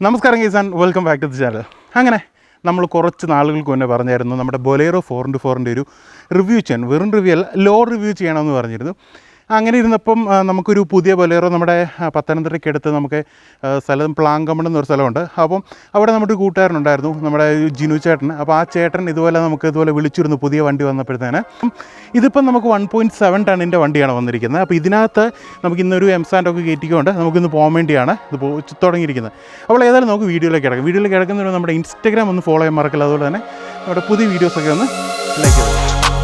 നമസ്കാരം ഗീസാൻ welcome back to the channel അങ്ങനെ നമ്മൾ കുറച്ച് നാളുകൾക്ക് മുന്നേ പറഞ്ഞായിരുന്നു നമ്മുടെ ബൊലേറോ ഫോർ ഇൻറ്റു ഫോറിൻ്റെ ഒരു റിവ്യൂ ചെയ്യാൻ വെറും റിവ്യൂ അല്ല ലോ റിവ്യൂ ചെയ്യണമെന്ന് പറഞ്ഞിരുന്നു അങ്ങനെ ഇരുന്നപ്പം ആ, നമുക്കൊരു പുതിയ ബൊലേറോ നമ്മുടെ ആ, പത്തനംതിട്ടയ്ക്ക് അടുത്ത് നമുക്ക് ആ, സ്ഥലം പ്ലാങ്കമൺ എന്നൊരു സ്ഥലമുണ്ട് അപ്പം അവിടെ നമ്മുടെ ഒരു കൂട്ടുകാരനുണ്ടായിരുന്നു നമ്മുടെ ഒരു ജിനു ചേട്ടൻ അപ്പോൾ ആ ചേട്ടൻ ഇതുപോലെ നമുക്ക് ഇതുപോലെ വിളിച്ചിരുന്നു പുതിയ വണ്ടി വന്നപ്പോഴത്തേന് ഇതിപ്പം നമുക്ക് വൺ പോയിൻറ്റ് സെവൻ ടണ്ണിൻ്റെ വണ്ടിയാണ് വന്നിരിക്കുന്നത് അപ്പോൾ ഇതിനകത്ത് നമുക്ക് ഇന്നൊരു എംസാൻഡൊക്കെ കയറ്റിക്കൊണ്ട് നമുക്കിന്ന് പോകാൻ വേണ്ടിയാണ് ഇത് പോ തുടങ്ങിയിരിക്കുന്നത് അപ്പോൾ ഏതായാലും നമുക്ക് വീഡിയോയിലേക്ക് കിടക്കാം വീഡിയോയിലേക്ക് കിടക്കുന്നതിന് നമ്മുടെ ഇൻസ്റ്റാഗ്രാം ഒന്ന് ഫോളോ ചെയ്യാൻ മറക്കില്ല അതുപോലെ തന്നെ നമ്മുടെ പുതിയ വീഡിയോസൊക്കെ ഒന്ന് ലൈക്ക് ചെയ്തു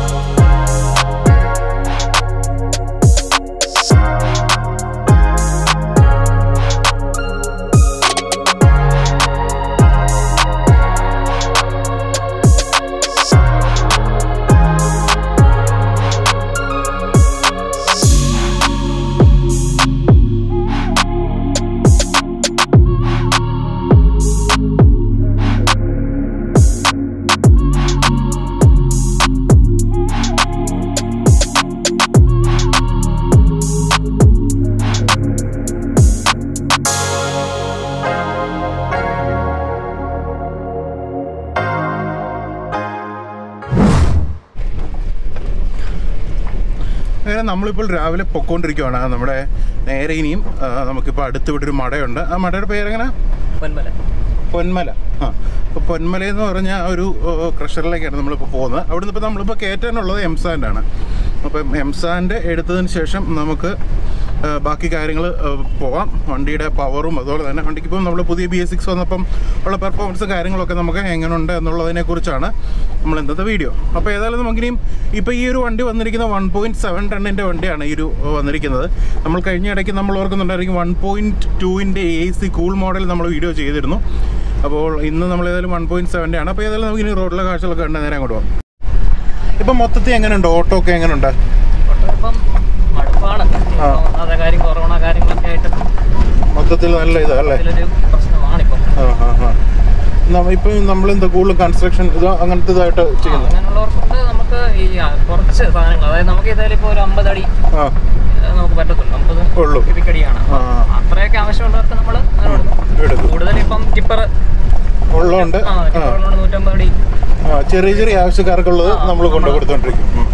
അങ്ങനെ നമ്മളിപ്പോൾ രാവിലെ പൊക്കോണ്ടിരിക്കുവാണ് നമ്മുടെ നേരെ ഇനിയും ആ, നമുക്കിപ്പോൾ അടുത്ത് ഇവിടെ ഒരു മടയുണ്ട് ആ മടയുടെ പേരെങ്ങനെ പൊന്മല പൊന്മല ആ അപ്പോൾ പൊന്മല എന്ന് പറഞ്ഞ ആ ഒരു ക്രഷറിലേക്കാണ് നമ്മളിപ്പോൾ പോകുന്നത് അവിടുന്ന് ഇപ്പോൾ നമ്മളിപ്പോൾ കയറ്റാനുള്ളത് എംസാൻഡാണ് അപ്പം എംസാൻഡ് എടുത്തതിന് ശേഷം നമുക്ക് ആ, ബാക്കി കാര്യങ്ങൾ പോവാം വണ്ടിയുടെ പവറും അതുപോലെ തന്നെ വണ്ടിക്ക് ഇപ്പം നമ്മൾ പുതിയ ബി എസ് സിക്സ് വന്നപ്പം ഉള്ള പെർഫോമൻസും കാര്യങ്ങളൊക്കെ നമുക്ക് എങ്ങനെയുണ്ട് എന്നുള്ളതിനെ കുറിച്ചാണ് നമ്മൾ ഇന്നത്തെ വീഡിയോ അപ്പോൾ ഏതായാലും നമുക്കിനിയും ഇപ്പോൾ ഈ ഒരു വണ്ടി വന്നിരിക്കുന്ന വൺ പോയിൻറ്റ് സെവൻ ടണ്ണിൻ്റെ വണ്ടിയാണ് ഈ ഒരു ആ, വന്നിരിക്കുന്നത് നമ്മൾ കഴിഞ്ഞ ഇടയ്ക്ക് നമ്മൾ ഓർക്കുന്നുണ്ടായിരിക്കും വൺ പോയിൻറ്റ് ടുവിൻ്റെ എ സി കൂൾ മോഡൽ നമ്മൾ വീഡിയോ ചെയ്തിരുന്നു അപ്പോൾ ഇന്ന് നമ്മൾ ഏതായാലും വൺ പോയിൻറ്റ് സെവൻ്റെ ആണ് അപ്പോൾ ഏതായാലും നമുക്ക് ഇനി റോഡിലെ കാഴ്ചകളൊക്കെ കണ്ട് നേരെ അങ്ങോട്ട് പോകാം ഇപ്പം മൊത്തത്തിൽ എങ്ങനെയുണ്ട് ഓട്ടോ ഒക്കെ എങ്ങനെയുണ്ട് ഇപ്പം മടുപ്പാണ് ആ. അതെ കാര്യം കൊറോണ കാര്യങ്ങളൊക്കെ ആയിട്ട് മൊത്തത്തിൽ നല്ല ഇതല്ലേ അതിലൊരു പ്രശ്നമാണിപ്പം ആ ആ ആ നമ്മ- ഇപ്പം നമ്മൾ എന്താ കൂടുതൽ കൺസ്ട്രക്ഷൻ ഇത് അങ്ങനത്തെ ഇതായിട്ട് ആ, ചെയ്യുന്നത് അങ്ങനെയുള്ളവർക്കുണ്ട് നമുക്ക് ഈ ആ, കുറച്ച് സാധനങ്ങൾ അതായത് നമുക്ക് ഇതായാലും ഇപ്പോൾ ഒരു അമ്പത് അടി ആ ഏഹ്, നമുക്ക് പറ്റത്തുള്ളൂ അമ്പത് ഉള്ളൂ കുബിക്കടിയാണ് ആ അത്രയൊക്കെ ആവശ്യമുള്ളവർക്ക് നമ്മൾ അങ്ങനെ കൊടുക്കും എടുക്കും കൂടുതൽ ഇപ്പം ടിപ്പർ ഉള്ളതുകൊണ്ട് ആ ആ ടിപ്പറുള്ളതുകൊണ്ട് നൂറ്റമ്പത് അടി ആ ചെറിയ ചെറിയ ആവശ്യക്കാർക്കുള്ളത് ആ, നമ്മൾ കൊണ്ടു നമ്മള് കൊടുത്തോണ്ടിരിക്കും ഉം.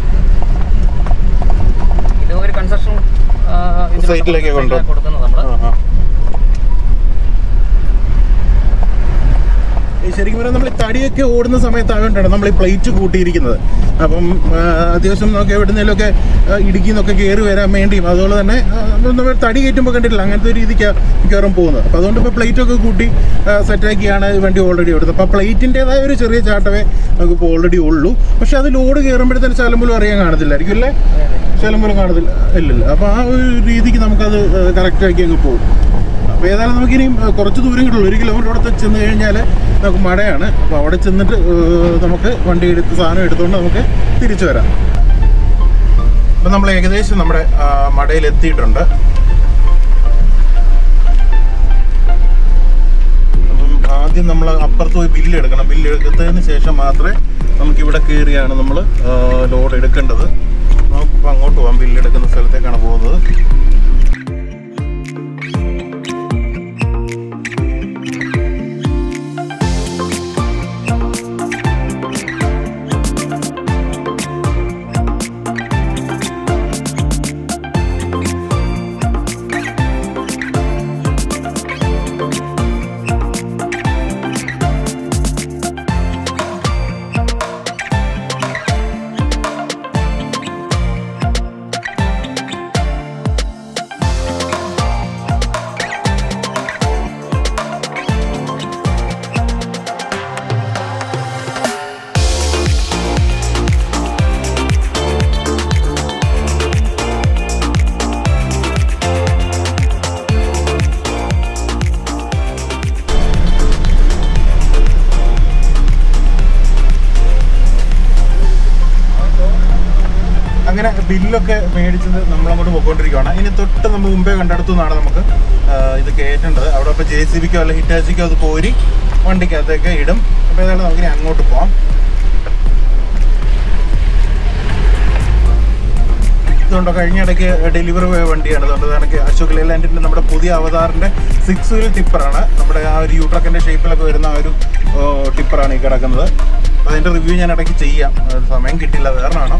ഇത് ഒരു കൺസ്ട്രക്ഷൻ സൈറ്റിലേക്ക് കൊണ്ടു- കൊടുക്കുന്നത് നമ്മൾ ആ, ആ. ഈ ശരിക്കും പറഞ്ഞാൽ നമ്മൾ ഈ തടിയൊക്കെ ഓടുന്ന സമയത്തായതുകൊണ്ടാണ് നമ്മൾ ഈ പ്ലേറ്റ് കൂട്ടിയിരിക്കുന്നത് അപ്പം ആ, അത്യാവശ്യം നമുക്ക് എവിടുന്നേലൊക്കെ ഇടുക്കി നിന്നൊക്കെ കയറി വരാൻ വേണ്ടിയും അതുപോലെ തന്നെ ആ, നമ്മൾ തടി കയറ്റുമ്പോൾ കണ്ടിട്ടില്ല അങ്ങനത്തെ ഒരു രീതിക്കാണ് മിക്കവാറും പോകുന്നത് അപ്പോൾ അതുകൊണ്ട് ഇപ്പോൾ പ്ലേറ്റ് ഒക്കെ കൂട്ടി സെറ്റാക്കിയാണ് ഈ വണ്ടി ഓൾറെഡി ഓടുന്നത് അപ്പോൾ പ്ലേറ്റിൻ്റെതായ ഒരു ചെറിയ ചാട്ടമേ നമുക്ക് ഇപ്പോൾ ഓൾറെഡി ഉള്ളൂ പക്ഷേ അത് ലോഡ് കയറുമ്പോഴത്തേന് ശലമ്പലും അറിയാൻ കാണത്തില്ലായിരിക്കും അല്ലേ ശലമ്പലും കാണത്തില്ല ഇല്ലല്ലോ അപ്പോൾ ആ ഒരു രീതിക്ക് നമുക്കത് കറക്റ്റ് ആക്കി അങ്ങ് പോകും അപ്പോൾ ഏതായാലും നമുക്കിനിയും ഏഹ്, കുറച്ച് ദൂരം കിട്ടുള്ളൂ ഒരു കിലോമീറ്റർ അവിടെ ചെന്ന് കഴിഞ്ഞാൽ നമുക്ക് മടയാണ് അപ്പോൾ അവിടെ ചെന്നിട്ട് ഏഹ്, നമുക്ക് വണ്ടി എടുത്ത് സാധനം എടുത്തുകൊണ്ട് നമുക്ക് തിരിച്ചു വരാം അപ്പം നമ്മൾ ഏകദേശം നമ്മുടെ ആ, മടയിൽ എത്തിയിട്ടുണ്ട് അപ്പം ആദ്യം നമ്മൾ അപ്പുറത്ത് പോയി ബില്ല് എടുക്കണം ബില്ല് എടുത്തതിന് ശേഷം മാത്രമേ നമുക്ക് ഇവിടെ കയറിയാണ് നമ്മൾ ലോഡ് എടുക്കേണ്ടത് നമുക്കിപ്പോൾ അങ്ങോട്ട് പോകാം ബില്ല് എടുക്കുന്ന സ്ഥലത്തേക്കാണ് പോകുന്നത് അങ്ങനെ ബില്ലൊക്കെ മേടിച്ചത് നമ്മളങ്ങോട്ട് പോയിക്കൊണ്ടിരിക്കുകയാണ് ഇനി തൊട്ട് നമ്മൾ മുമ്പേ കണ്ടെടുത്തു നിന്നാണ് നമുക്ക് ആ, ഇത് കയറ്റേണ്ടത് അവിടെ ഇപ്പോൾ ജെ സി ബിക്കോ അല്ലെങ്കിൽ ഹിറ്റാച്ചിക്കോ അത് കോരി വണ്ടിക്കകത്തേക്ക് ഇടും അപ്പോൾ ഏതായാലും നമുക്കിനി അങ്ങോട്ട് പോവാം ഇതുകൊണ്ടോ കഴിഞ്ഞ ഇടയ്ക്ക് ഡെലിവറി പോയ വണ്ടിയാണ് അതുകൊണ്ട് എനിക്ക് അശോക് ലേലാൻഡിൻ്റെ നമ്മുടെ പുതിയ അവതാറിൻ്റെ സിക്സ് വീൽ ടിപ്പറാണ് നമ്മുടെ ആ ഒരു യൂട്രക്കിൻ്റെ ഷേപ്പിലൊക്കെ വരുന്ന ആ ഒരു ടിപ്പറാണ് ഈ കിടക്കുന്നത് അപ്പോൾ അതിൻ്റെ റിവ്യൂ ഞാൻ ഇടയ്ക്ക് ചെയ്യാം അത് സമയം കിട്ടില്ല അത് കാരണമാണ്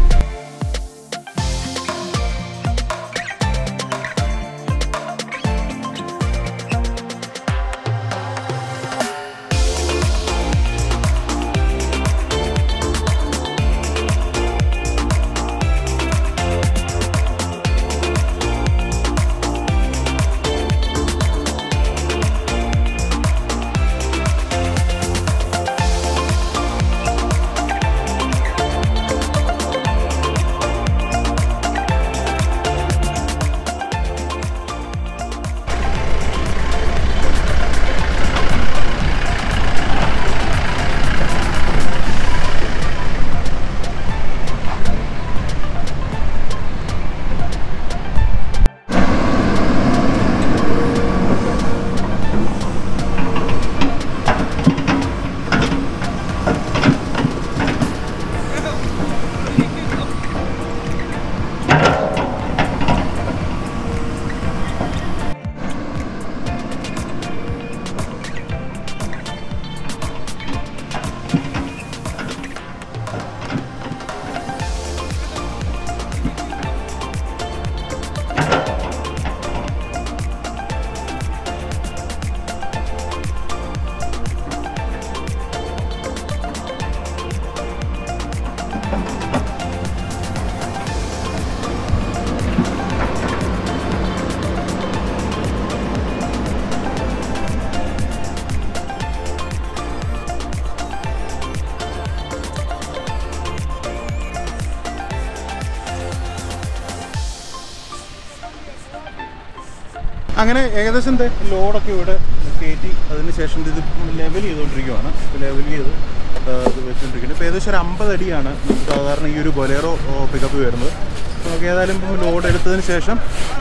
അങ്ങനെ ഏകദേശം ദേ ലോഡൊക്കെ ഇവിടെ കയറ്റി അതിന് ശേഷം ഇത് ലെവൽ ചെയ്തുകൊണ്ടിരിക്കുകയാണ് ലെവൽ ചെയ്ത് ആ, ഇത് വെച്ചുകൊണ്ടിരിക്കുന്നത് ഇപ്പോൾ ഏകദേശം ഒരു അമ്പത് അടിയാണ് നമുക്ക് സാധാരണ ഈ ഒരു ബൊലേറോ പിക്കപ്പ് വരുന്നത് അപ്പോൾ നമുക്ക് ഏതായാലും ഇപ്പോൾ ലോഡ് എടുത്തതിന് ശേഷം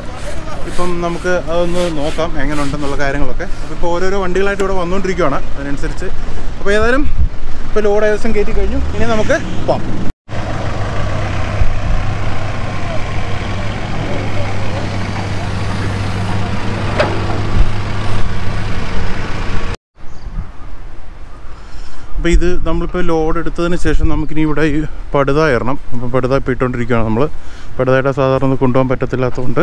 ഇപ്പം നമുക്ക് അതൊന്ന് നോക്കാം എങ്ങനെ ഉണ്ടെന്നുള്ള കാര്യങ്ങളൊക്കെ അപ്പോൾ ഇപ്പോൾ ഓരോരോ വണ്ടികളായിട്ട് ഇവിടെ വന്നുകൊണ്ടിരിക്കുകയാണ് അതിനനുസരിച്ച് അപ്പോൾ ഏതായാലും ഇപ്പോൾ ലോഡ് ഏകദേശം കയറ്റി കഴിഞ്ഞു ഇനി നമുക്ക് പോകാം അപ്പോൾ ഇത് നമ്മളിപ്പോൾ ലോഡ് എടുത്തതിന് ശേഷം നമുക്കിനി ഇവിടെ ഈ പടുത ഇറണം അപ്പോൾ പടുത ഇപ്പോൾ ഇട്ടുകൊണ്ടിരിക്കുകയാണ് നമ്മൾ പടുതയുടെ സാധാരണ ഒന്നും കൊണ്ടുപോകാൻ പറ്റത്തില്ലാത്തതുകൊണ്ട്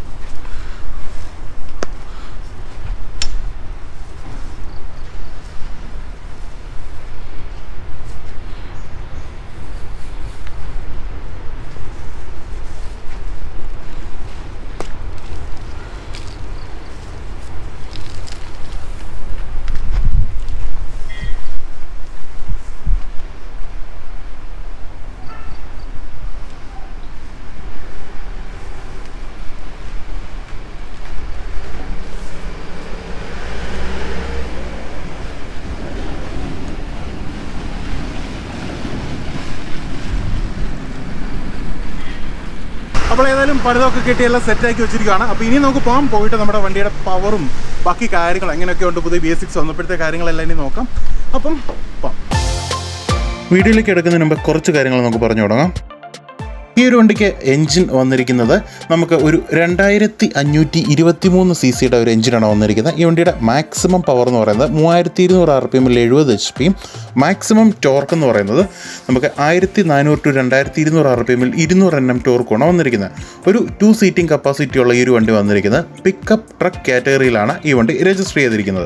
അപ്പോൾ ഏതായാലും പഴുതൊക്കെ കെട്ടി എല്ലാം സെറ്റാക്കി വെച്ചിരിക്കുകയാണ് അപ്പോൾ ഇനി നമുക്ക് പോകാം പോയിട്ട് നമ്മുടെ വണ്ടിയുടെ പവറും ബാക്കി കാര്യങ്ങൾ എങ്ങനെയൊക്കെ ഉണ്ട് പുതിയ ബേസിക്സ് വന്നപ്പോഴത്തെ കാര്യങ്ങളെല്ലാം ഇനി നോക്കാം അപ്പം പോകാം വീഡിയോയിലേക്ക് എടുക്കുന്നതിന് മുമ്പ് കുറച്ച് കാര്യങ്ങൾ നമുക്ക് പറഞ്ഞു തുടങ്ങാം ഈ ഒരു വണ്ടിക്ക് എൻജിൻ വന്നിരിക്കുന്നത് നമുക്ക് ഒരു രണ്ടായിരത്തി അഞ്ഞൂറ്റി ഇരുപത്തി മൂന്ന് സി സിയുടെ ഒരു എഞ്ചിനാണ് വന്നിരിക്കുന്നത് ഈ വണ്ടിയുടെ മാക്സിമം പവർ എന്ന് പറയുന്നത് മൂവായിരത്തി ഇരുന്നൂറ് ആർ പി എമ്മിൽ എഴുപത് എച്ച് പിയും മാക്സിമം ടോർക്ക് എന്ന് പറയുന്നത് നമുക്ക് ആയിരത്തി നാനൂറ് ടു രണ്ടായിരത്തി ഇരുന്നൂറ് ആർ പി എമ്മിൽ ഇരുന്നൂറ് എൻ എം ടോർക്കാണ് വന്നിരിക്കുന്നത് ഒരു ടു സീറ്റിംഗ് കപ്പാസിറ്റി ഉള്ള ഈ ഒരു വണ്ടി വന്നിരിക്കുന്നത് പിക്കപ്പ് ട്രക്ക് കാറ്റഗറിയിലാണ് ഈ വണ്ടി രജിസ്റ്റർ ചെയ്തിരിക്കുന്നത്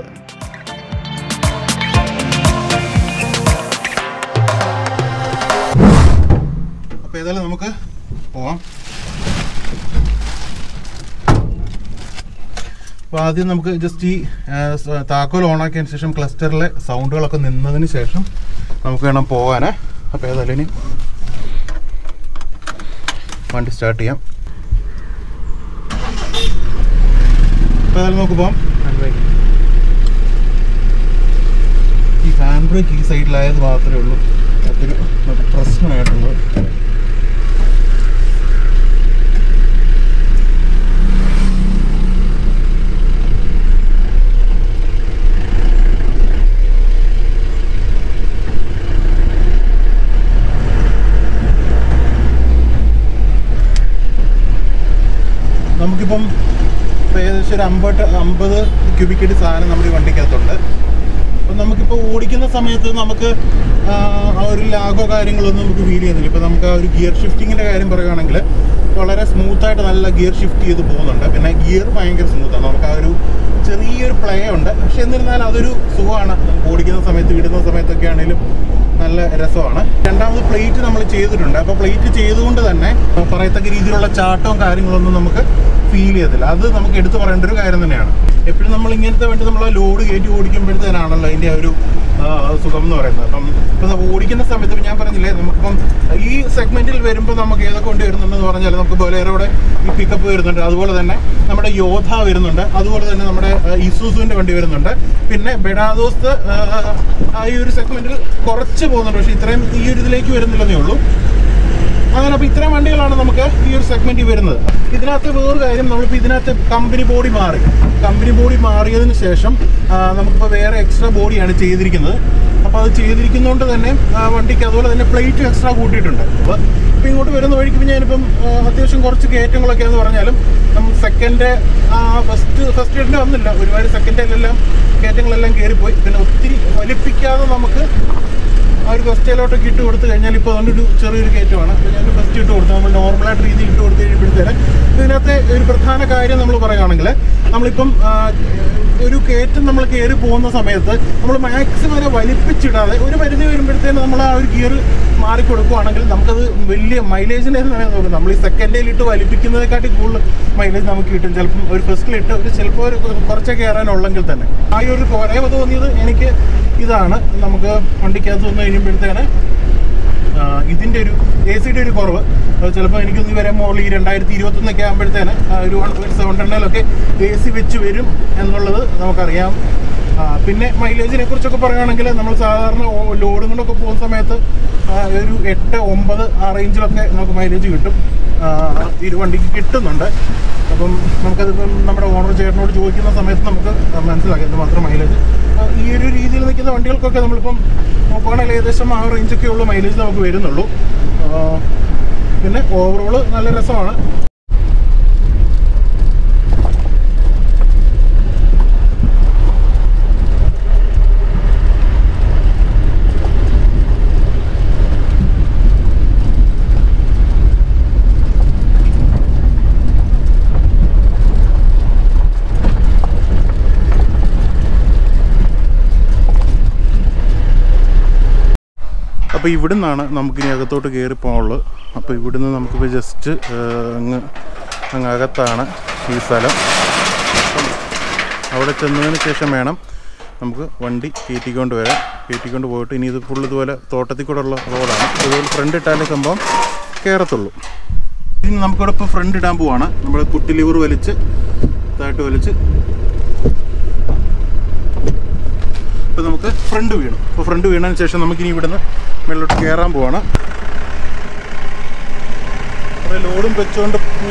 അപ്പോൾ ഏതായാലും നമുക്ക് പോവാം അപ്പോൾ ആദ്യം നമുക്ക് ജസ്റ്റ് ഈ ആ, സ- താക്കോൽ ഓണാക്കിയതിന് ശേഷം ക്ലസ്റ്ററിലെ സൗണ്ടുകളൊക്കെ നിന്നതിന് ശേഷം നമുക്ക് വേണം പോകാൻ അപ്പോൾ ഏതായാലും ഇനി വണ്ടി സ്റ്റാർട്ട് ചെയ്യാം അപ്പോൾ ഏതായാലും നമുക്ക് പോകാം ഈ ഹാൻഡ് ബ്രേക്ക് ഈ സൈഡിലായത് മാത്രമേ ഉള്ളൂ അതൊരു നമുക്ക് പ്രശ്നമായിട്ടുള്ളത് ഒരു അമ്പത് അമ്പത് ക്യൂബിക്കടി സാധനം നമ്മുടെ ഈ വണ്ടിക്കകത്തുണ്ട് അപ്പം നമുക്കിപ്പോൾ ഓടിക്കുന്ന സമയത്ത് നമുക്ക് ആ, ആ ഒരു ലാഗോ കാര്യങ്ങളൊന്നും നമുക്ക് ഫീൽ ചെയ്യുന്നില്ല ഇപ്പോൾ നമുക്ക് ആ ഒരു ഗിയർ ഷിഫ്റ്റിങ്ങിൻ്റെ കാര്യം പറയുകയാണെങ്കിൽ വളരെ സ്മൂത്തായിട്ട് നല്ല ഗിയർ ഷിഫ്റ്റ് ചെയ്ത് പോകുന്നുണ്ട് പിന്നെ ഗിയർ ഭയങ്കര സ്മൂത്താണ് നമുക്ക് ആ ഒരു ചെറിയൊരു പ്ലേ ഉണ്ട് പക്ഷെ എന്നിരുന്നാലും അതൊരു സുഖമാണ് നമുക്ക് ഓടിക്കുന്ന സമയത്ത് വിടുന്ന സമയത്തൊക്കെ ആണെങ്കിലും നല്ല രസമാണ് രണ്ടാമത് പ്ലേറ്റ് നമ്മൾ ചെയ്തിട്ടുണ്ട് അപ്പോൾ പ്ലേറ്റ് ചെയ്തുകൊണ്ട് തന്നെ പറയത്തക്ക രീതിയിലുള്ള ചാട്ടവും കാര്യങ്ങളൊന്നും നമുക്ക് ഫീൽ ചെയ്യത്തില്ല അത് നമുക്ക് എടുത്തു പറയേണ്ട ഒരു കാര്യം തന്നെയാണ് എപ്പോഴും നമ്മൾ ഇങ്ങനത്തെ വേണ്ടി നമ്മൾ ലോഡ് കയറ്റി ഓടിക്കുമ്പോഴത്തേനാണല്ലോ അതിൻ്റെ ആ ഒരു ആ, സുഖം എന്ന് പറയുന്നത് അപ്പം ഇപ്പം നമ്മൾ ഓടിക്കുന്ന സമയത്ത് ഇപ്പം ഞാൻ പറഞ്ഞില്ലേ നമുക്കിപ്പം ഈ സെഗ്മെന്റിൽ വരുമ്പോൾ നമുക്ക് ഏതൊക്കെ വണ്ടി വരുന്നുണ്ടെന്ന് പറഞ്ഞാൽ നമുക്ക് ബൊലേറോടെ ഈ പിക്കപ്പ് വരുന്നുണ്ട് അതുപോലെ തന്നെ നമ്മുടെ യോധ വരുന്നുണ്ട് അതുപോലെ തന്നെ നമ്മുടെ ഇസൂസുവിൻ്റെ വണ്ടി വരുന്നുണ്ട് പിന്നെ ബെഡാദോസ് ആ ഈ ഒരു സെഗ്മെന്റിൽ കുറച്ച് പോകുന്നുണ്ട് പക്ഷേ ഇത്രയും ഈ ഒരു ഇതിലേക്ക് വരുന്നില്ലെന്നേ ഉള്ളൂ അങ്ങനെ അപ്പോൾ ഇത്രയും വണ്ടികളാണ് നമുക്ക് ഈ ഒരു സെഗ്മെന്റിൽ വരുന്നത് ഇതിനകത്ത് വേറൊരു കാര്യം നമ്മളിപ്പോൾ ഇതിനകത്ത് കമ്പനി ബോഡി മാറി കമ്പനി ബോഡി മാറിയതിന് ശേഷം ആ, നമുക്കിപ്പോൾ വേറെ എക്സ്ട്രാ ബോഡിയാണ് ചെയ്തിരിക്കുന്നത് അപ്പോൾ അത് ചെയ്തിരിക്കുന്നതുകൊണ്ട് തന്നെ ആ, വണ്ടിക്ക് അതുപോലെ തന്നെ പ്ലേറ്റ് എക്സ്ട്രാ കൂട്ടിയിട്ടുണ്ട് അപ്പോൾ ഇപ്പോൾ ഇങ്ങോട്ട് വരുന്ന വഴിക്ക് ഇപ്പം ഞാനിപ്പം ആ, അത്യാവശ്യം കുറച്ച് കയറ്റങ്ങളൊക്കെ എന്ന് പറഞ്ഞാലും നമ്മൾ സെക്കൻഡ് ഫസ്റ്റ് ഫസ്റ്റ് എയ്ഡിൻ്റെ വന്നില്ല ഒരുപാട് സെക്കൻഡിലെല്ലാം കയറ്റങ്ങളെല്ലാം കയറിപ്പോയി പിന്നെ ഒത്തിരി വലിപ്പിക്കാതെ നമുക്ക് ആ ഒരു ഫസ്റ്റയിലോട്ടൊക്കെ ഇട്ട് കൊടുത്തു കഴിഞ്ഞാൽ ഇപ്പോൾ അതുകൊണ്ടൊരു ചെറിയൊരു കയറ്റമാണ് അപ്പോൾ ഞാൻ ഫസ്റ്റ് ഇട്ട് കൊടുത്തു നമ്മൾ നോർമലായിട്ട് രീതിയിൽ ഇട്ട് കൊടുത്തു കഴിയുമ്പോഴത്തേന് ഇതിനകത്തെ ഒരു പ്രധാന കാര്യം നമ്മൾ പറയുകയാണെങ്കിൽ നമ്മളിപ്പം ആ, ഒരു കയറ്റം നമ്മൾ കയറി പോകുന്ന സമയത്ത് നമ്മൾ മാക്സിമം വരെ വലിപ്പിച്ചിടാതെ ഒരു പരിധി വരുമ്പോഴത്തേന് നമ്മൾ ആ ഒരു ഗിയർ മാറി കൊടുക്കുകയാണെങ്കിൽ നമുക്കത് വലിയ മൈലേജിനെ നോക്കും നമ്മൾ ഈ സെക്കൻഡിലിട്ട് വലിപ്പിക്കുന്നതിനെക്കാട്ടി കൂടുതൽ മൈലേജ് നമുക്ക് കിട്ടും ചിലപ്പം ഒരു ഫസ്റ്റിലിട്ട് ഒരു ചിലപ്പോൾ ഒരു കുറച്ചേ കയറാനുള്ളെങ്കിൽ തന്നെ ആ ഈ ഒരു പോരായ്മ തോന്നിയത് എനിക്ക് ഇതാണ് നമുക്ക് വണ്ടിക്കകത്ത് വന്നു കഴിയുമ്പോഴത്തേന് ആ, ഇതിൻ്റെ ഒരു എ സിയുടെ ഒരു കുറവ് അത് ചിലപ്പോൾ എനിക്കൊന്ന് വരെ മുകളിൽ ഈ രണ്ടായിരത്തി ഇരുപത്തൊന്നൊക്കെ ആകുമ്പോഴത്തേന് ആ ഒരു വൺ പോയിൻറ്റ് സെവൻ ടണ്ണിലൊക്കെ എ സി വെച്ച് വരും എന്നുള്ളത് നമുക്കറിയാം ആ, പിന്നെ മൈലേജിനെ കുറിച്ചൊക്കെ പറയുകയാണെങ്കിൽ നമ്മൾ സാധാരണ ലോഡും കൊണ്ടൊക്കെ പോകുന്ന സമയത്ത് ആ, ഒരു എട്ട് ഒമ്പത് ആ റേഞ്ചിലൊക്കെ നമുക്ക് മൈലേജ് കിട്ടും ആ, ഈ ഒരു വണ്ടിക്ക് കിട്ടുന്നുണ്ട് അപ്പം നമുക്കതിപ്പം നമ്മുടെ ഓണർ ചേട്ടനോട് ചോദിക്കുന്ന സമയത്ത് നമുക്ക് മനസ്സിലാക്കാം എന്തുമാത്രം മൈലേജ് ഈ ഒരു രീതിയിൽ നിൽക്കുന്ന വണ്ടികൾക്കൊക്കെ നമ്മളിപ്പം നോക്കുകയാണെങ്കിൽ ഏകദേശം ആ റേഞ്ചൊക്കെ ഉള്ള മൈലേജ് നമുക്ക് വരുന്നുള്ളൂ ആ, പിന്നെ ഓവറോൾ നല്ല രസമാണ് അപ്പോൾ ഇവിടുന്നാണ് നമുക്കിനി അകത്തോട്ട് കയറി പോകാനുള്ളത് അപ്പോൾ ഇവിടുന്ന് നമുക്കിപ്പോൾ ജസ്റ്റ് അങ്ങ് അങ്ങ് അകത്താണ് ഈ സ്ഥലം അപ്പം അവിടെ ചെന്നതിന് ശേഷം വേണം നമുക്ക് വണ്ടി കയറ്റിക്കൊണ്ട് വരാൻ കയറ്റിക്കൊണ്ട് പോയിട്ട് ഇനി ഇത് ഫുൾ ഇതുപോലെ തോട്ടത്തിൽ കൂടെ ഉള്ള റോഡാണ് ഇതുപോലെ ഫ്രണ്ട് ഇട്ടാലേ സംഭവം കയറത്തുള്ളൂ ഇനി നമുക്കിവിടെ ഇപ്പോൾ ഫ്രണ്ട് ഇടാൻ പോവാണ് നമ്മൾ കുട്ടി ലിവർ വലിച്ച് ഇതായിട്ട് വലിച്ച് ഇപ്പോൾ നമുക്ക് ഫ്രണ്ട് വീണു അപ്പോൾ ഫ്രണ്ട് വീണതിന് ശേഷം നമുക്കിനി ഇവിടുന്ന് മേളിലോട്ട് കയറാൻ പോവാണ് കുറേ ലോഡും വെച്ചുകൊണ്ട് പൂ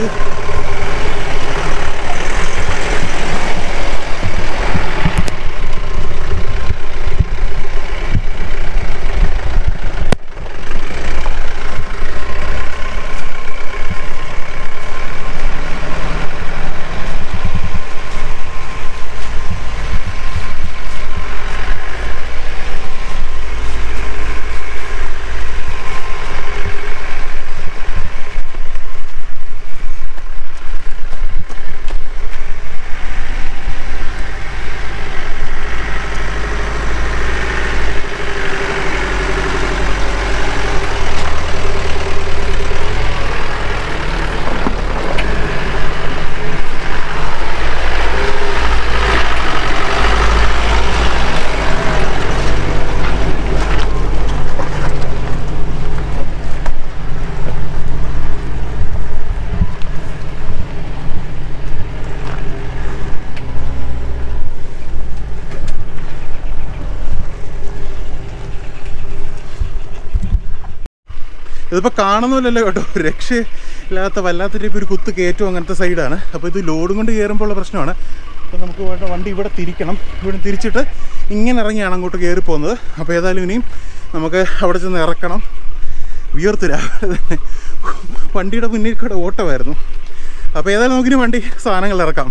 ഇതിപ്പോൾ കാണുന്നില്ലല്ലോ കേട്ടോ രക്ഷയില്ലാത്ത വല്ലാത്ത ടൈപ്പ് ഒരു കുത്ത് കയറ്റവും അങ്ങനത്തെ സൈഡാണ് അപ്പോൾ ഇത് ലോഡും കൊണ്ട് കയറുമ്പോൾ ഉള്ള പ്രശ്നമാണ് അപ്പോൾ നമുക്ക് വേണ്ട വണ്ടി ഇവിടെ തിരിക്കണം ഇവിടെ തിരിച്ചിട്ട് ഇങ്ങനെ ഇറങ്ങിയാണ് അങ്ങോട്ട് കയറി പോകുന്നത് അപ്പോൾ ഏതായാലും ഇനിയും നമുക്ക് അവിടെ ചെന്ന് ഇറക്കണം വിയർത്ത് രാവിലെ തന്നെ വണ്ടിയുടെ മുന്നിൽ കൂടെ ഓട്ടമായിരുന്നു അപ്പോൾ ഏതായാലും നമുക്കിനി വണ്ടി സാധനങ്ങൾ ഇറക്കാം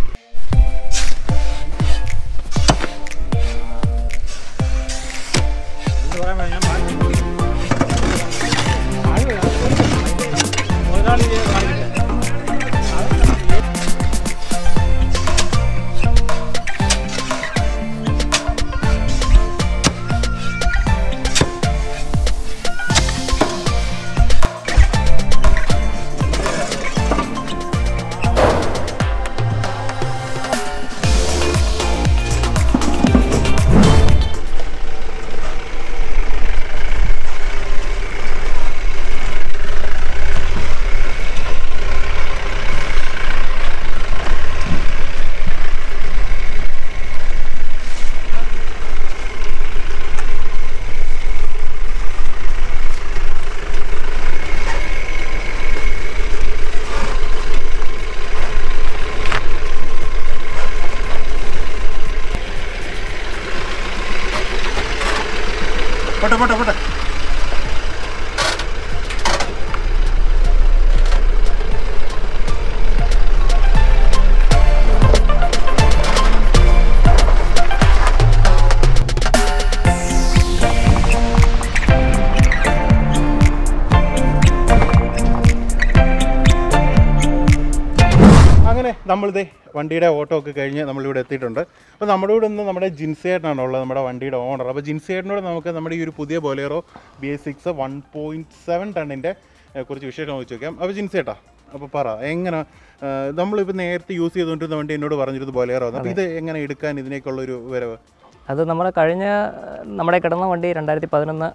പോട്ടെ പോട്ടെ പോട്ടെ അങ്ങനെ നമ്മളിതേ വണ്ടിയുടെ ഓട്ടോ ഒക്കെ കഴിഞ്ഞ് നമ്മളിവിടെ എത്തിയിട്ടുണ്ട് അപ്പോൾ നമ്മുടെ കൂടെ ഇന്ന് നമ്മുടെ ജിൻസേട്ടനാണ് ഉള്ളത് നമ്മുടെ വണ്ടിയുടെ ഓണർ അപ്പോൾ ജിൻസേട്ടനോട് നമുക്ക് നമ്മുടെ ഈ ഒരു പുതിയ Bolero B S six one point seven ടണ്ണിൻ്റെ കുറച്ച് വിശേഷം ചോദിച്ചു നോക്കാം അപ്പോൾ ജിൻസേട്ടാ അപ്പോൾ പറ എങ്ങനെ ആ, നമ്മളിപ്പോൾ നേരത്തെ യൂസ് ചെയ്തുകൊണ്ടിരുന്ന വണ്ടി എന്നോട് പറഞ്ഞിരുന്നത് ബൊലേറോ അപ്പോൾ ഇത് എങ്ങനെ എടുക്കാൻ ഇതിനേക്കുള്ളൊരു വരവ് അത് നമ്മുടെ കഴിഞ്ഞ നമ്മുടെ കിടന്ന വണ്ടി രണ്ടായിരത്തി പതിനൊന്ന്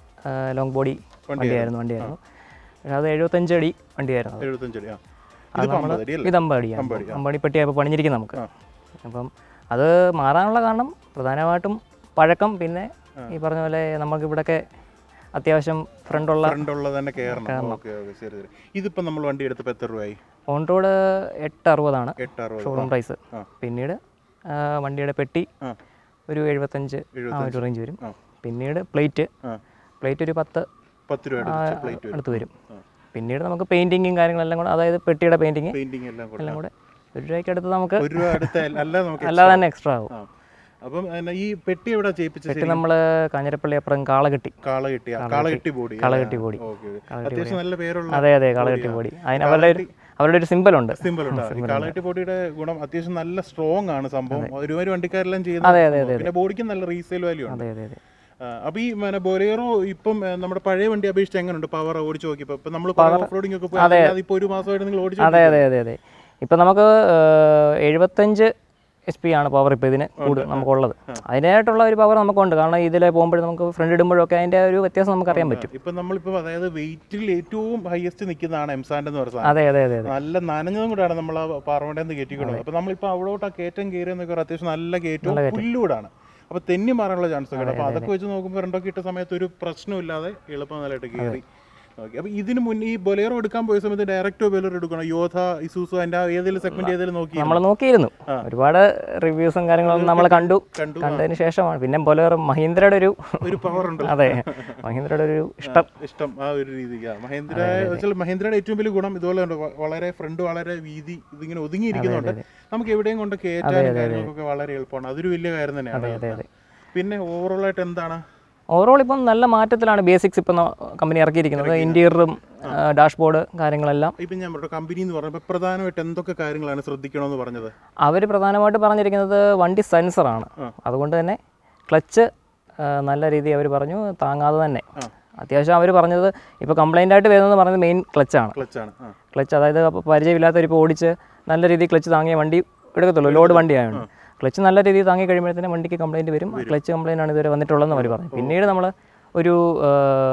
ലോങ് ബോഡി വണ്ടിയായിരുന്നു വണ്ടിയായിരുന്നു പക്ഷേ അത് എഴുപത്തഞ്ച് അടി വണ്ടിയായിരുന്നു അത്. എഴുപത്തഞ്ചടി ആ അത് ഇത് നമ്മൾ അമ്പത് അടി അല്ലേ ഇത് അമ്പടിയാണ് അമ്പടിപ്പെട്ടിയാണ് ഇപ്പോൾ പണിഞ്ഞിരിക്കുന്നത് നമുക്ക് ആ. അപ്പം അത് മാറാനുള്ള കാരണം പ്രധാനമായിട്ടും പഴക്കം പിന്നെ ഈ പറഞ്ഞ പോലെ നമുക്ക് ഇവിടെയൊക്കെ അത്യാവശ്യം ഫ്രണ്ടുള്ള ഫ്രണ്ടുള്ളത് തന്നെ കയറണം ഓക്കെ ഓക്കെ ശരി ശരി ഇതിപ്പോൾ നമ്മൾ വണ്ടി എടുത്തപ്പോൾ എത്ര രൂപയായി ഓൺ റോഡ് എട്ട് അറുപതാണ് എട്ട് അറുപത് ഷോറൂം പ്രൈസ് ആ. പിന്നീട് ആ, വണ്ടിയുടെ പെട്ടി ആ ഒരു എഴുപത്തഞ്ച് ആ ഒരു റേഞ്ച് വരും ആ. പിന്നീട് പ്ലേറ്റ് ആ പ്ലേറ്റ് ഒരു പത്ത് പത്ത് രൂപ അടുപ്പിച്ച് പ്ലേറ്റ് വരും അടുത്ത് വരും പിന്നീട് നമുക്ക് പെയിൻറ്റിങ്ങും കാര്യങ്ങളെല്ലാം കൂടെ അതായത് പെട്ടിയുടെ പെയിൻറ്റിങ് പെയിന്റിങ് എല്ലാം കൂടെ എല്ലാം കൂടെ ഒരു രൂപയ്ക്ക് അടുത്ത് നമുക്ക് ഒരു രൂപ അടുത്ത അല്ല നമുക്ക് അല്ലാതെ തന്നെ എക്സ്ട്രാ ആവും ആ അപ്പം എന്നാ ഈ പെട്ടി എവിടെ ചെയ്യിപ്പിച്ച പെട്ടി നമ്മൾ കാഞ്ഞിരപ്പള്ളി അപ്പുറം കാളകെട്ടി കാള കിട്ടിയ കാള കിട്ടി ബോഡി കാളകെട്ടി ബോഡി ഓക്കെ അത്യാവശ്യം നല്ല പേരുള്ള അതെ അതെ കാളകെട്ടി ബോഡി അതിന് അവരുടെ ഒരു അവരുടെ ഒരു സിമ്പൽ ഉണ്ട് സിമ്പിൾ ഉണ്ട് ഈ കാളകെട്ടി ബോഡിയുടെ ഗുണം അത്യാവശ്യം നല്ല സ്ട്രോങ് ആണ് സംഭവം ഒരുമാതിരി വണ്ടിക്കാരെല്ലാം ചെയ്യുന്ന അതെ അതെ അതെ പിന്നെ ബോഡിക്ക് നല്ല റീസെയിൽ വാല്യൂ ഉണ്ട് അതെ അതെ അതെ ആ, അപ്പൊ ഈ പിന്നെ ബൊലേറോ ഇപ്പം ഏ, നമ്മുടെ പഴയ വണ്ടി അപേക്ഷിച്ച് എങ്ങനെയുണ്ട് പവർ ഓടിച്ചു നോക്കിയപ്പോ ഇപ്പൊ നമ്മൾ ഓഫ് റോഡിംഗ് ഒക്കെ പോയി അല്ലാതെ ഇപ്പൊ ഒരു മാസമായിട്ട് നിങ്ങൾ ഓടിച്ചു അതെ അതെ അതെ അതെ ഇപ്പം നമുക്ക് ഏഹ്, എഴുപത്തഞ്ച് എച്ച് പി ആണ് പവർ ഇപ്പോൾ ഇതിന് കൂടുതൽ നമുക്കുള്ളത് അതിനായിട്ടുള്ള ഒരു പവർ നമുക്കുണ്ട് കാരണം ഇതിൽ പോകുമ്പോൾ നമുക്ക് ഫ്രണ്ട് ഇടുമ്പോഴൊക്കെ അതിൻ്റെ ഒരു വ്യത്യാസം നമുക്ക് അറിയാൻ പറ്റും ഇപ്പൊ നമ്മളിപ്പോ അതായത് വെയിറ്റിൽ ഏറ്റവും ഹയസ്റ്റ് നിൽക്കുന്നതാണ് എംസാൻഡ് എന്ന് പറയുന്നത് അതെ അതെ അതെ അതെ നല്ല നനഞ്ഞതും കൂടെയാണ് നമ്മൾ ആ പാറമണ്ടേന്ന് കയറ്റിക്കൊണ്ടത് അപ്പൊ നമ്മളിപ്പോ അവിടോട്ട് ആ കയറ്റം കയറിയെന്നൊക്കെ പറഞ്ഞാൽ അത്യാവശ്യം നല്ല കയറ്റവും പുല്ലൂടാണ് അപ്പൊ തെന്നി മാറാനുള്ള ചാൻസ് ഒക്കെ ഉണ്ട് അപ്പൊ അതൊക്കെ വെച്ച് നോക്കുമ്പോൾ രണ്ടൊക്കെ ഇട്ട സമയത്ത് ഒരു പ്രശ്നമില്ലാതെ എളുപ്പം നല്ലതായിട്ട് കയറി ഓക്കെ അപ്പൊ ഇതിന് മുന്നേ ഈ ബൊലേറോ എടുക്കാൻ പോയ സമയത്ത് ഡയറക്റ്റോ ബൊലേറോ എടുക്കണം യോധ ഇസൂസു അതിന്റെ ആ ഏതെങ്കിലും സെഗ്മെന്റ് ഏതെങ്കിലും നോക്കി നമ്മൾ നോക്കിയിരുന്നു ഒരുപാട് റിവ്യൂസും കാര്യങ്ങളൊന്നും നമ്മൾ കണ്ടു കണ്ടു കണ്ടതിന് ശേഷമാണ് പിന്നെ ബൊലേറോ മഹീന്ദ്രയുടെ ഒരു ഒരു പവർ ഉണ്ട് അതെ മഹീന്ദ്രയുടെ ഒരു ഇഷ്ടം ഇഷ്ടം ആ ഒരു രീതിക്ക് മഹേന്ദ്ര വെച്ചാൽ മഹേന്ദ്രയുടെ ഏറ്റവും വലിയ ഗുണം ഇതുപോലെ ഉണ്ട് വ- വളരെ ഫ്രണ്ട് വളരെ വീതി ഇതിങ്ങനെ ഒതുങ്ങിയിരിക്കുന്നുണ്ട് നമുക്ക് എവിടെയും കൊണ്ട് കയറ്റാനും കാര്യങ്ങൾക്കൊക്കെ വളരെ എളുപ്പമാണ് അതൊരു വലിയ കാര്യം തന്നെയാണ് അതെ അതെ പിന്നെ ഓവറോൾ ആയിട്ട് എന്താണ് ഓവറോൾ ഇപ്പം നല്ല മാറ്റത്തിലാണ് ബേസിക്സ് ഇപ്പം കമ്പനി ഇറക്കിയിരിക്കുന്നത് ഇൻറ്റീരിയറും ഡാഷ്ബോർഡ് കാര്യങ്ങളെല്ലാം ഇപ്പം ഞാൻ പറഞ്ഞു കമ്പനി എന്ന് പറഞ്ഞപ്പോൾ പ്രധാനമായിട്ട് എന്തൊക്കെ കാര്യങ്ങളാണ് ശ്രദ്ധിക്കണമെന്ന് പറഞ്ഞത് അവർ പ്രധാനമായിട്ട് പറഞ്ഞിരിക്കുന്നത് വണ്ടി സെൻസറാണ് അതുകൊണ്ട് തന്നെ ക്ലച്ച് നല്ല രീതിയിൽ അവർ പറഞ്ഞു താങ്ങാതെ തന്നെ അത്യാവശ്യം അവർ പറഞ്ഞത് ഇപ്പോൾ കംപ്ലൈൻ്റ് ആയിട്ട് വരുന്നത് പറഞ്ഞത് മെയിൻ ക്ലച്ചാണ് ക്ലച്ചാണ് ആ ക്ലച്ച് അതായത് അപ്പോൾ പരിചയമില്ലാത്തവരിപ്പോൾ ഓടിച്ച് നല്ല രീതിയിൽ ക്ലച്ച് താങ്ങിയ വണ്ടി എടുക്കത്തുള്ളൂ ലോഡ് വണ്ടിയാണ് ക്ലച്ച് നല്ല രീതിയിൽ താങ്ങി കഴിയുമ്പോഴത്തേനും വണ്ടിക്ക് കംപ്ലൈൻറ്റ് വരും ക്ലച്ച് കംപ്ലൈൻ്റ് ആണ് ഇതുവരെ വന്നിട്ടുള്ളതെന്ന് അവർ പറഞ്ഞു പിന്നീട് നമ്മൾ ഒരു ആ,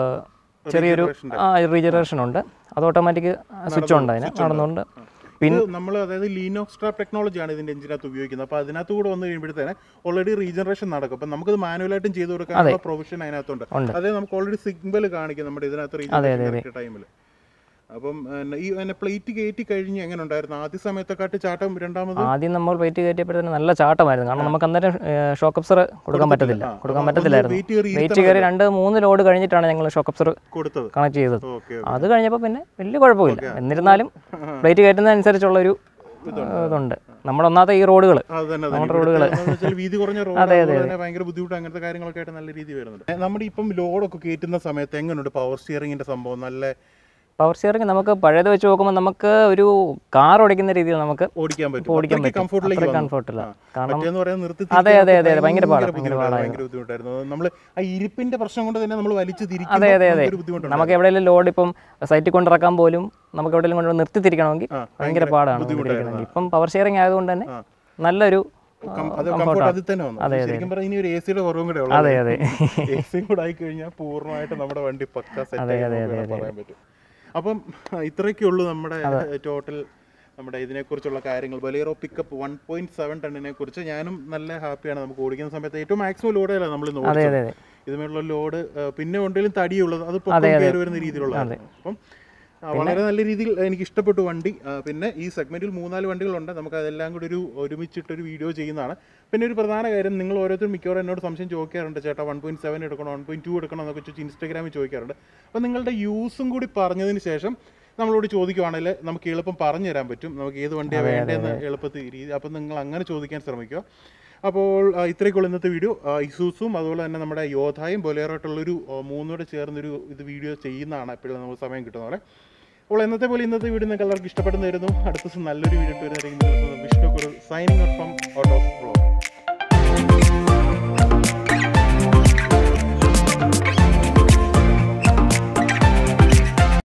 ചെറിയൊരു റീജനറേഷൻ ഉണ്ട് അത് ഓട്ടോമാറ്റിക് സ്വിച്ച് ഉണ്ട് അതിന് നടന്നുകൊണ്ട് ഇത് നമ്മൾ അതായത് ലീനോക്സ്ട്രാപ്പ് ടെക്നോളജിയാണ് ഇതിന്റെ എഞ്ചിനകത്ത് ഉപയോഗിക്കുന്നത് അപ്പോൾ അതിനകത്ത് കൂടെ വന്നു കഴിയുമ്പോഴത്തേന് ഓൾറെഡി റീജനറേഷൻ നടക്കും അപ്പം നമുക്കത് മാനുവലായിട്ടും ചെയ്ത് കൊടുക്കാനുള്ള പ്രൊവിഷൻ അതിനകത്തുണ്ട് അതായത് നമുക്ക് ഓൾറെഡി സിഗ്നൽ കാണിക്കും നമ്മുടെ ഇതിനകത്ത് റീജനറേഷൻ ടൈമിൽ അപ്പം പിന്നെ ഈ പിന്നെ പ്ലേറ്റ് കയറ്റി കഴിഞ്ഞ് എങ്ങനെ ഉണ്ടായിരുന്നു ആദ്യ സമയത്തെക്കാട്ടി ചാട്ടം രണ്ടാമത് ആദ്യം നമ്മൾ വെയിറ്റ് കയറ്റിയപ്പോഴത്തേനും നല്ല ചാട്ടമായിരുന്നു കാരണം നമുക്ക് അന്നേരം ഷോക്ക് അപ്സർ കൊടുക്കാൻ പറ്റത്തില്ല കൊടുക്കാൻ പറ്റത്തില്ലായിരുന്നു വെയിറ്റ് കയറി വെയിറ്റ് കയറി രണ്ട് മൂന്ന് ലോഡ് കഴിഞ്ഞിട്ടാണ് ഞങ്ങൾ ഷോക്ക് അപ്സർ കൊടുത്തത് കണക്ട് ചെയ്തത് ഓക്കെ അത് കഴിഞ്ഞപ്പോൾ പിന്നെ വലിയ കുഴപ്പമില്ല എന്നിരുന്നാലും പ്ലേറ്റ് കയറ്റുന്നതനുസരിച്ചുള്ള ഒരു ഇതുണ്ട് നമ്മുടെ ഒന്നാമത്തെ ഈ റോഡുകൾ അത് തന്നെ അത് നമ്മുടെ തന്നെ. റോഡുകള്. ഇവിടുത്തെ എന്ന് വെച്ചാൽ വീതി കുറഞ്ഞ റോഡ് അതെ, അതുപോലെ തന്നെ ഭയങ്കര ബുദ്ധിമുട്ട് അങ്ങനത്തെ കാര്യങ്ങളൊക്കെ ആയിട്ട് നല്ല രീതിയിൽ വരുന്നുണ്ട് ഏ, നമ്മുടെ ഇപ്പം ലോഡൊക്കെ കയറ്റുന്ന സമയത്ത് എങ്ങനെയുണ്ട് പവർ സ്റ്റിയറിംഗിന്റെ സംഭവം നല്ല പവർ സ്റ്റിയറിംഗ് നമുക്ക് പഴയത് വെച്ച് നോക്കുമ്പോൾ നമുക്ക് ഒരു കാർ ഓടിക്കുന്ന രീതിയിൽ നമുക്ക് ഓടിക്കാൻ പറ്റും ഓടിക്കാൻ അത്രയ്ക്ക് പറ്റും comfortലേക്ക് അത്ര വന്നു. കംഫർട്ടില്ല ആ. കാരണം മറ്റേന്ന് പറയാൻ നിർത്തി അതെ, അതെ, തിരിക്കാനൊക്കെ അതെ, ഭയങ്കര പാടാ, ഭയങ്കര ഭയങ്കര ബുദ്ധിമുട്ടായിരുന്നു, പാടായിരുന്നു. ഭയങ്കര ബുദ്ധിമുട്ടായിരുന്നു നമ്മൾ ആ ഇരിപ്പിന്റെ പ്രശ്നം കൊണ്ട് തന്നെ നമ്മൾ വലിച്ചു അതെ അതെ അതെ തിരിക്കുന്ന ബുദ്ധിമുട്ടുണ്ട് നമുക്ക് എവിടെയെങ്കിലും ലോഡ് ഇപ്പം സൈറ്റിൽ കൊണ്ടിറക്കാൻ പോലും നമുക്ക് എവിടെയെങ്കിലും കൊണ്ട് നിർത്തി തിരിക്കണമെങ്കിൽ ആ, ഭയങ്കര ഭയങ്കര പാടാണ് ബുദ്ധിമുട്ടായിരുന്നു. തിരിക്കണമെങ്കിൽ ഇപ്പം പവർ ഷെയറിംഗ് ആയതുകൊണ്ട് തന്നെ ആ. നല്ലൊരു കം- അത് comfort കംഫോർട്ട് ആണ്. അതിൽ തന്നെ വന്നു അതെ, അതെ. ശരിക്കും പറഞ്ഞാൽ ഇനി ഒരു എ സിയുടെ കുറവും കൂടെ അതെ അതെ എ സിയും കൂടെ ആയി കഴിഞ്ഞാൽ പൂർണ്ണമായിട്ട് നമ്മുടെ വണ്ടി പക്ക സെറ്റ് അതെ, ആയി അതെ, നമുക്ക് അതെ, പറയാൻ പറ്റും അപ്പം ഇത്രയൊക്കെ ഉള്ളൂ നമ്മുടെ ടോട്ടൽ നമ്മുടെ ഇതിനെക്കുറിച്ചുള്ള കാര്യങ്ങൾ Bolero pickup one point seven ടണ്ണിനെ കുറിച്ച് ഞാനും നല്ല ഹാപ്പിയാണ് നമുക്ക് ഓടിക്കുന്ന സമയത്ത് ഏറ്റവും മാക്സിമം ലോഡല്ല നമ്മൾ ഇന്ന് അതെ ഓടിച്ചത് അതെ അതെ ഇതുമായിട്ടുള്ള ലോഡ് പിന്നെ ഉണ്ടെങ്കിലും തടിയുള്ളത് അത് പൊക്കം കയറി വരുന്ന രീതിയിലുള്ളതാണ് അപ്പം ആ, വളരെ നല്ല രീതിയിൽ എനിക്ക് ഇഷ്ടപ്പെട്ടു വണ്ടി ആ, പിന്നെ ഈ സെഗ്മെന്റിൽ മൂന്നാല് വണ്ടികളുണ്ട് നമുക്ക് അതെല്ലാം കൂടി ഒരു ഒരുമിച്ചിട്ടൊരു വീഡിയോ ചെയ്യുന്നതാണ് പിന്നെ ഒരു പ്രധാന കാര്യം നിങ്ങൾ ഓരോരുത്തരും മിക്കവാറും എന്നോട് സംശയം ചോദിക്കാറുണ്ട് ചേട്ടാ വൺ പോയിന്റ് സെവൻ എടുക്കണോ വൺ പോയിന്റ് ടു എടുക്കണോ എന്നൊക്കെ ചോദിച്ച് ഇൻസ്റ്റാഗ്രാമിൽ ചോദിക്കാറുണ്ട് അപ്പോൾ നിങ്ങളുടെ യൂസും കൂടി പറഞ്ഞതിന് ശേഷം നമ്മളോട് ചോദിക്കുവാണെങ്കിൽ നമുക്ക് എളുപ്പം പറഞ്ഞു തരാൻ പറ്റും നമുക്ക് ഏത് വണ്ടിയാണ് വേണ്ടതെന്ന് എളുപ്പത്തിൽ രീതി അപ്പം നിങ്ങൾ അങ്ങനെ ചോദിക്കാൻ ശ്രമിക്കുക അപ്പോൾ ആ, ഇത്രയൊക്കെയുള്ള ഇന്നത്തെ വീഡിയോ ആ, ഇസൂസും അതുപോലെ തന്നെ നമ്മുടെ യോധായും ബൊലേറായിട്ടുള്ളൊരു ആ, മൂന്നൂടെ ചേർന്നൊരു ഇത് വീഡിയോ ചെയ്യുന്നതാണ് എപ്പോഴും നമുക്ക് സമയം കിട്ടുന്ന പോലെ അപ്പോൾ എന്നത്തെ പോലെ ഇന്നത്തെ വീഡിയോ നിങ്ങൾക്ക് എല്ലാവർക്കും ഇഷ്ടപ്പെടുന്നതായിരുന്നു അടുത്ത ദിവസം നല്ലൊരു വീഡിയോ ഇട്ട് വരുന്നതായിരിക്കും വിഷ്ണു ഒരു signing out from out of blog